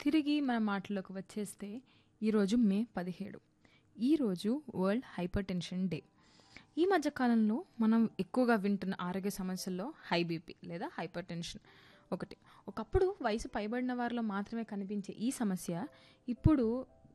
తిరిగి మన మాటల్లోకి వచ్చేస్తే ఈరోజు మే పదిహేడు ఈరోజు వరల్డ్ హైపర్ టెన్షన్ డే ఈ మధ్య కాలంలో మనం ఎక్కువగా వింటున్న ఆరోగ్య సమస్యల్లో హై బీపీ లేదా హైపర్ టెన్షన్ ఒకటి ఒకప్పుడు వయసు పైబడిన వారిలో మాత్రమే కనిపించే ఈ సమస్య ఇప్పుడు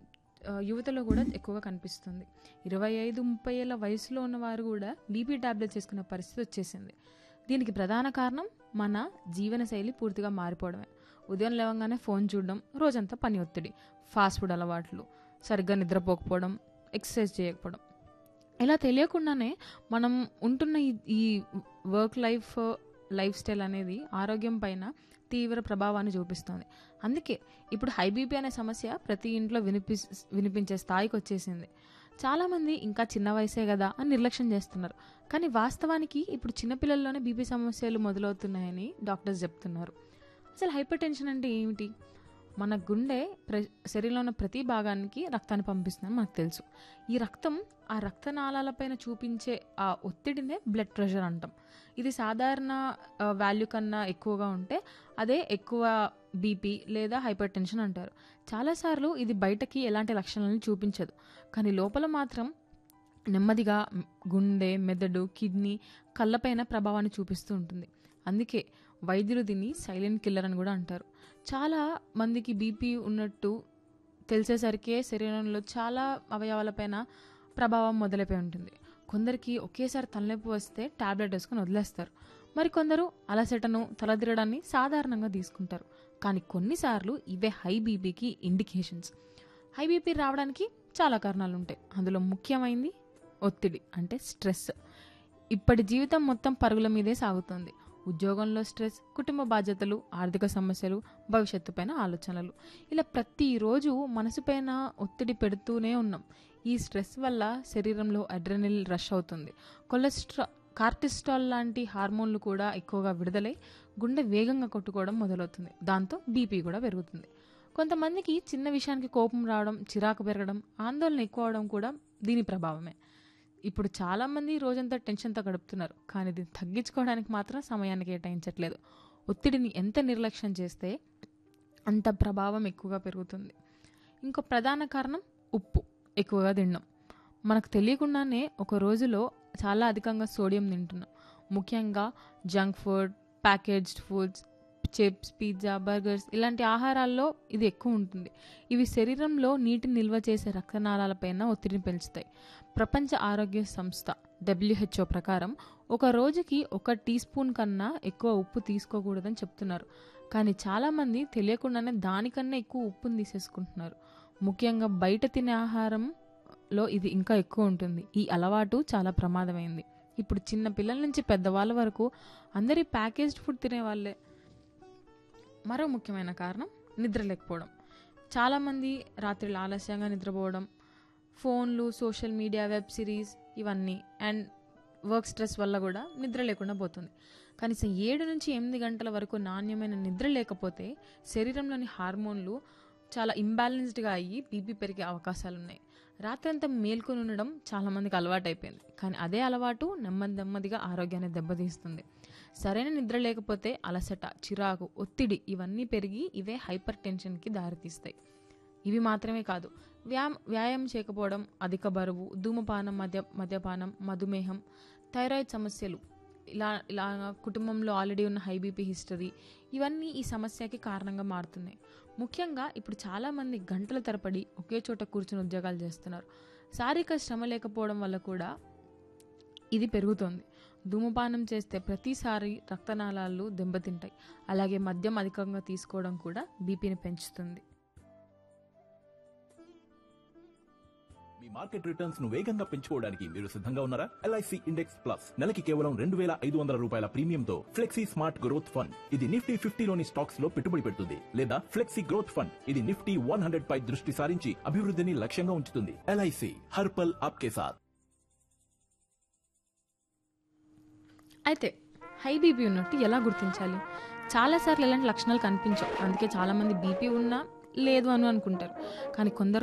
ఆ, యువతలో కూడా ఎక్కువగా కనిపిస్తుంది ఇరవై ఐదు ముప్పై ఏళ్ళ వయసులో ఉన్న వారు కూడా బీపీ టాబ్లెట్స్ వేసుకున్న పరిస్థితి వచ్చేసింది దీనికి ప్రధాన కారణం మన జీవనశైలి పూర్తిగా మారిపోవడమే ఉదయం లేవగానే ఫోన్ చూడడం రోజంతా పని ఒత్తిడి ఫాస్ట్ ఫుడ్ అలవాట్లు సరిగ్గా నిద్రపోకపోవడం ఎక్సర్సైజ్ చేయకపోవడం ఇలా తెలియకుండానే మనం ఉంటున్న ఈ- ఈ వర్క్ లైఫ్ లైఫ్ స్టైల్ అనేది ఆరోగ్యం పైన తీవ్ర ప్రభావాన్ని చూపిస్తుంది అందుకే ఇప్పుడు హై బీపీ అనే సమస్య ప్రతి ఇంట్లో వినిపి వినిపించే స్థాయికి వచ్చేసింది చాలామంది ఇంకా చిన్న వయసే కదా అని నిర్లక్ష్యం చేస్తున్నారు కానీ వాస్తవానికి ఇప్పుడు చిన్నపిల్లల్లోనే బీపీ సమస్యలు మొదలవుతున్నాయని డాక్టర్స్ చెప్తున్నారు అసలు హైపర్ టెన్షన్ అంటే ఏమిటి మన గుండె ప్ర శరీరంలో ఉన్న ప్రతి భాగానికి రక్తాన్ని పంపిస్తుందని మనకు తెలుసు ఈ రక్తం ఆ రక్తనాళాలపైన చూపించే ఆ ఒత్తిడినే బ్లడ్ ప్రెషర్ అంటాం ఇది సాధారణ వాల్యూ కన్నా ఎక్కువగా ఉంటే అదే ఎక్కువ బీపీ లేదా హైపర్ టెన్షన్ అంటారు చాలాసార్లు ఇది బయటకి ఎలాంటి లక్షణాలను చూపించదు కానీ లోపల మాత్రం నెమ్మదిగా మ్, గుండె మెదడు కిడ్నీ కళ్ళపైన ప్రభావాన్ని చూపిస్తూ ఉంటుంది అందుకే వైద్యులు దీన్ని సైలెంట్ కిల్లర్ అని కూడా అంటారు చాలా మందికి బీపీ ఉన్నట్టు తెలిసేసరికే శరీరంలో చాలా అవయవాలపైన ప్రభావం మొదలైపోయి ఉంటుంది కొందరికి ఒకేసారి తలనొప్పి వస్తే టాబ్లెట్ వేసుకొని వదిలేస్తారు మరి కొందరు అలసటను తలదిరడాన్ని సాధారణంగా తీసుకుంటారు కానీ కొన్నిసార్లు ఇవే హై బీపీకి ఇండికేషన్స్ హై బీపీ రావడానికి చాలా కారణాలు ఉంటాయి అందులో ముఖ్యమైనది ఒత్తిడి అంటే స్ట్రెస్ ఇప్పటి జీవితం మొత్తం పరుగుల మీదే సాగుతుంది ఉద్యోగంలో స్ట్రెస్ కుటుంబ బాధ్యతలు ఆర్థిక సమస్యలు భవిష్యత్తు పైన ఆలోచనలు ఇలా ప్రతిరోజు మనసుపైన ఒత్తిడి పెడుతూనే ఉన్నాం ఈ స్ట్రెస్ వల్ల శరీరంలో అడ్రెనల్ రష్ అవుతుంది కొలెస్ట్రా కార్టిస్టాల్ లాంటి హార్మోన్లు కూడా ఎక్కువగా విడుదలై గుండె వేగంగా కొట్టుకోవడం మొదలవుతుంది దాంతో బీపీ కూడా పెరుగుతుంది కొంతమందికి చిన్న విషయానికి కోపం రావడం చిరాకు పెరగడం ఆందోళన ఎక్కువ అవడం కూడా దీని ప్రభావమే ఇప్పుడు చాలామంది రోజంతా టెన్షన్తో గడుపుతున్నారు కానీ దీన్ని తగ్గించుకోవడానికి మాత్రం సమయాన్ని కేటాయించట్లేదు ఒత్తిడిని ఎంత నిర్లక్ష్యం చేస్తే అంత ప్రభావం ఎక్కువగా పెరుగుతుంది ఇంకో ప్రధాన కారణం ఉప్పు ఎక్కువగా తినడం మనకు తెలియకుండానే ఒక రోజులో చాలా అధికంగా సోడియం తింటున్నాం ముఖ్యంగా junk food packaged foods chips pizza burgers ఇలాంటి ఆహారాల్లో ఇది ఎక్కువ ఉంటుంది ఇవి శరీరంలో నీటిని నిల్వ చేసే రక్తనాళాలపైన ఒత్తిడిని పెంచుతాయి ప్రపంచ ఆరోగ్య సంస్థ డబ్ల్యూహెచ్ఓ ప్రకారం ఒక రోజుకి ఒక టీ స్పూన్ కన్నా ఎక్కువ ఉప్పు తీసుకోకూడదని చెప్తున్నారు కానీ చాలామంది తెలియకుండానే దానికన్నా ఎక్కువ ఉప్పుని తీసేసుకుంటున్నారు ముఖ్యంగా బయట తినే ఆహారంలో ఇది ఇంకా ఎక్కువ ఉంటుంది ఈ అలవాటు చాలా ప్రమాదమైంది ఇప్పుడు చిన్న పిల్లల నుంచి పెద్దవాళ్ళ వరకు అందరి ప్యాకేజ్డ్ ఫుడ్ తినే వాళ్ళే మరో ముఖ్యమైన కారణం నిద్ర లేకపోవడం చాలామంది రాత్రులు ఆలస్యంగా నిద్రపోవడం ఫోన్లు సోషల్ మీడియా వెబ్ సిరీస్ ఇవన్నీ అండ్ వర్క్ స్ట్రెస్ వల్ల కూడా నిద్ర లేకుండా పోతుంది కనీసం ఏడు నుంచి ఎనిమిది గంటల వరకు నాణ్యమైన నిద్ర లేకపోతే శరీరంలోని హార్మోన్లు చాలా ఇంబ్యాలెన్స్డ్గా అయ్యి బీపీ పెరిగే అవకాశాలు ఉన్నాయి రాత్రంతా మేల్కొని ఉండడం చాలామందికి అలవాటు అయిపోయింది కానీ అదే అలవాటు నెమ్మది నెమ్మదిగా ఆరోగ్యాన్ని దెబ్బతీస్తుంది సరైన నిద్ర లేకపోతే అలసట చిరాకు ఒత్తిడి ఇవన్నీ పెరిగి ఇవే హైపర్ టెన్షన్కి దారితీస్తాయి ఇవి మాత్రమే కాదు వ్యా వ్యాయామం చేయకపోవడం అధిక బరువు ధూమపానం మద్య మద్యపానం మధుమేహం థైరాయిడ్ సమస్యలు ఇలా ఇలా కుటుంబంలో ఆల్రెడీ ఉన్న హై బీపీ హిస్టరీ ఇవన్నీ ఈ సమస్యకి కారణంగా మారుతున్నాయి ముఖ్యంగా ఇప్పుడు చాలామంది గంటల తరబడి ఒకే చోట కూర్చుని ఉద్యోగాలు చేస్తున్నారు శారీరక శ్రమ లేకపోవడం వల్ల కూడా ఇది పెరుగుతోంది ధూమపానం చేస్తే ప్రతిసారి రక్తనాళాలు దెబ్బతింటాయి అలాగే మద్యం అధికంగా తీసుకోవడం కూడా బీపీని పెంచుతుంది మీ మార్కెట్ రిటర్న్స్ ను వేగంగా పెంచుకోవడానికి మీరు సిద్ధంగా ఉన్నారా ఎల్ఐసి ఇండెక్స్ ప్లస్ నెలకి కేవలం రెండు వేల ఐదు వందల రూపాయల ప్రీమియంతో ఫ్లెక్సీ స్మార్ట్ గ్రోత్ ఫండ్ ఇది నిఫ్టీ ఫిఫ్టీలోని స్టాక్స్ లో పెట్టుబడి పెడుతుంది లేదా ఫ్లెక్సీ గ్రోత్ ఫండ్ ఇది నిఫ్టీ వన్ హండ్రెడ్ పై దృష్టి సారించి అభివృద్ధిని లక్ష్యంగా ఉంచుతుంది ఎల్ఐసి హర్పల్ ఆప్కే సాత్ అయితే హై బీపీ ఉన్నట్టు ఎలా గుర్తించాలి చాలాసార్లు ఇలాంటి లక్షణాలు కనిపించవు అందుకే చాలామంది బీపీ ఉన్నా లేదు అని అనుకుంటారు కానీ కొందరు